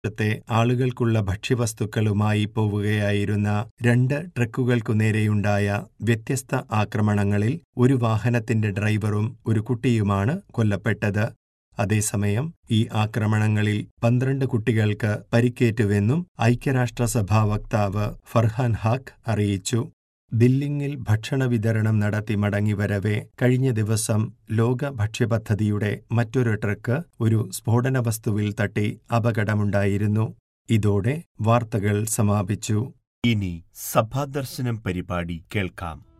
ത്തെ ആളുകൾക്കുള്ള ഭക്ഷ്യവസ്തുക്കളുമായി പോവുകയായിരുന്ന രണ്ട് ട്രക്കുകൾക്കു നേരെയുണ്ടായ വ്യത്യസ്ത ആക്രമണങ്ങളിൽ ഒരു വാഹനത്തിന്റെ ഡ്രൈവറും ഒരു കുട്ടിയുമാണ് കൊല്ലപ്പെട്ടത് അതേസമയം ഈ ആക്രമണങ്ങളിൽ പന്ത്രണ്ട് കുട്ടികൾക്ക് പരിക്കേറ്റുവെന്നും ഐക്യരാഷ്ട്രസഭാ വക്താവ് ഫർഹാൻ ഹാക്ക് അറിയിച്ചു ബില്ലിങ്ങിൽ ഭക്ഷണ വിതരണം നടത്തി മടങ്ങിവരവെ കഴിഞ്ഞ ദിവസം ലോക ഭക്ഷ്യപദ്ധതിയുടെ മറ്റൊരു ട്രക്ക് ഒരു സ്ഫോടന വസ്തുവിൽ തട്ടി അപകടമുണ്ടായിരുന്നു ഇതോടെ വാർത്തകൾ സമാപിച്ചു ഇനി സഭാദർശനം പരിപാടി കേൾക്കാം